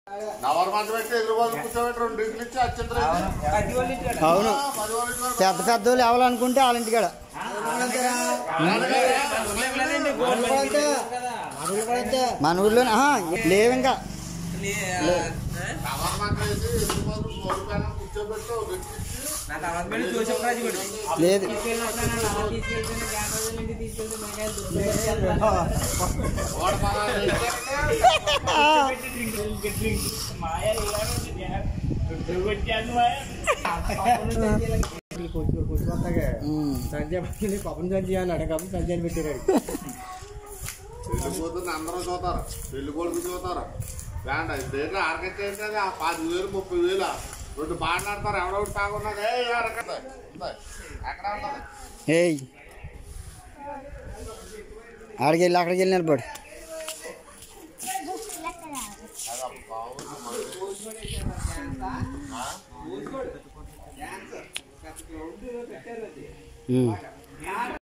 నవర్ మంది పెట్టి ఎదురుబాటు కూర్చోబెట్టి రెండు డ్రింకులు ఇచ్చి అత్యంత అవును పెద్ద పెద్ద వాళ్ళు ఎవరనుకుంటే వాళ్ళ ఇంటికాడ మన ఊర్లో లేవు ఇంకా నవర్ మంది వేసి ఎదురుబాటు సోలు పైన కూర్చోబెట్టి ఒక డ్రింక్ ఇచ్చి లేదు ఓడ పదాలు వేసి ఉమ్. సంజయ్ పవన్ సంజయ్ అన్నాడు కాబట్టి సంజయ్ పెట్టారు పెళ్లి కూతురు అందరూ చూతారు పెళ్లి కొడుకు చూతారు బ్యాండ్ దేంట్లో ఆర్కెస్ట్రా ఏంటది ఆ పాతి వేలు ముప్పై వేలు రెండు మాట్లాడతారు ఎవడో తాగున్నది ఏ అరకట్ట ఎక్కడ ఉంటుంది ఏయ్ ఆడికి వెళ్ళి అక్కడికి వెళ్ళి నిలబడు ఉమ్.